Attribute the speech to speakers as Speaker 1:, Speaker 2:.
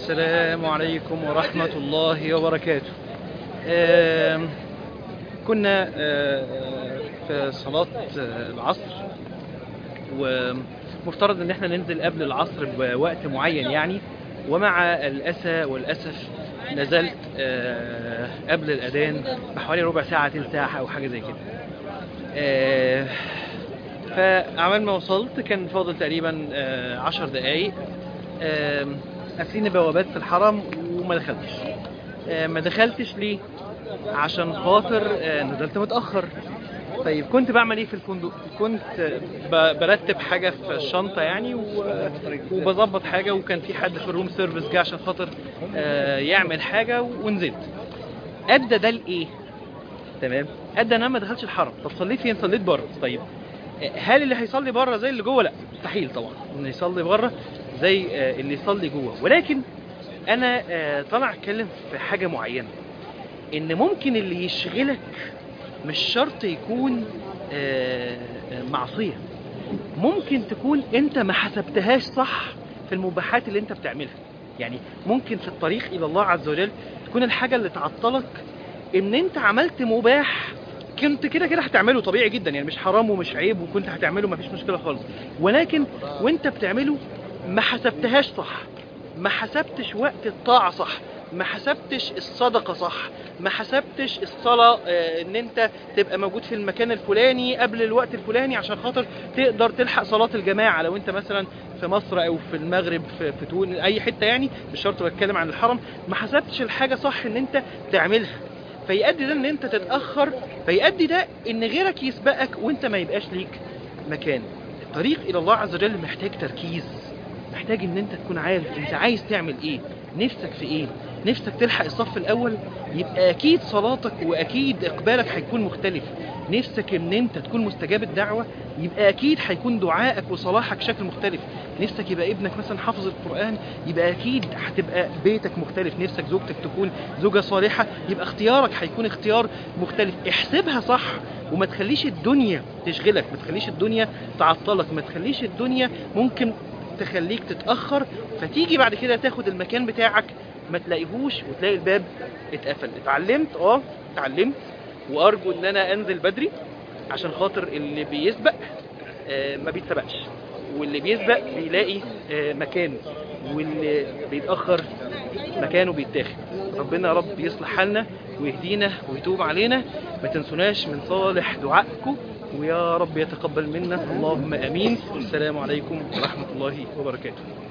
Speaker 1: السلام عليكم ورحمة الله وبركاته آم، كنا آه، في صلاة آه، العصر ومفترض ان احنا ننزل قبل العصر بوقت معين يعني ومع الأسى والأسف نزلت آه، قبل الأذان بحوالي ربع ساعة تلت ساعة أو حاجة زي كده آه، فعمال ما وصلت كان فاضل تقريبا آه، عشر دقايق آم، قافلين بوابات في الحرم وما دخلتش آه، ما دخلتش ليه عشان خاطر آه، نزلت متأخر طيب كنت بعمل ايه في الفندق كنت آه، ب- برتب حاجة في الشنطة يعني و- وبظبط حاجة وكان في حد في الروم سيرفيس جه عشان خاطر آه، يعمل حاجة ونزلت ادى ده لايه تمام ادى ان انا ما دخلتش الحرم طب صليت فين صليت بره طيب هل اللي هيصلي بره زي اللي جوه لا مستحيل طبعا انه يصلي بره زي آه، اللي يصلي جوه ولكن انا آه، طالع اتكلم في حاجه معينه ان ممكن اللي يشغلك مش شرط يكون آه، آه، معصيه ممكن تكون انت ما حسبتهاش صح في المباحات اللي انت بتعملها يعني ممكن في الطريق الى الله عز وجل تكون الحاجه اللي تعطلك ان انت عملت مباح كنت كده كده هتعمله طبيعي جدا يعني مش حرام ومش عيب وكنت هتعمله مفيش مشكله خالص ولكن وانت بتعمله ما حسبتهاش صح ما حسبتش وقت الطاعه صح ما حسبتش الصدقه صح ما حسبتش الصلاه آه، ان انت تبقى موجود في المكان الفلاني قبل الوقت الفلاني عشان خاطر تقدر تلحق صلاه الجماعه لو انت مثلا في مصر او في المغرب في, في تونس اي حته يعني مش شرط بتكلم عن الحرم ما حسبتش الحاجه صح ان انت تعملها فيؤدي ده ان انت تتاخر فيؤدي ده ان غيرك يسبقك وانت ما يبقاش ليك مكان الطريق الى الله عز وجل محتاج تركيز محتاج ان انت تكون عارف انت عايز تعمل ايه نفسك في ايه نفسك تلحق الصف الاول يبقى اكيد صلاتك واكيد اقبالك هيكون مختلف نفسك ان انت تكون مستجاب الدعوه يبقى اكيد هيكون دعائك وصلاحك شكل مختلف نفسك يبقى ابنك مثلا حافظ القران يبقى اكيد هتبقى بيتك مختلف نفسك زوجتك تكون زوجه صالحه يبقى اختيارك هيكون اختيار مختلف احسبها صح وما تخليش الدنيا تشغلك ما تخليش الدنيا تعطلك ما تخليش الدنيا ممكن تخليك تتاخر فتيجي بعد كده تاخد المكان بتاعك ما تلاقيهوش وتلاقي الباب اتقفل اتعلمت اه اتعلمت وارجو ان انا انزل بدري عشان خاطر اللي بيسبق آه، ما بيتسبقش واللي بيسبق بيلاقي آه، مكان واللي بيتاخر مكانه بيتاخد ربنا يا رب يصلح حالنا ويهدينا ويتوب علينا ما تنسوناش من صالح دعائكم ويا رب يتقبل منا اللهم امين والسلام عليكم ورحمه الله وبركاته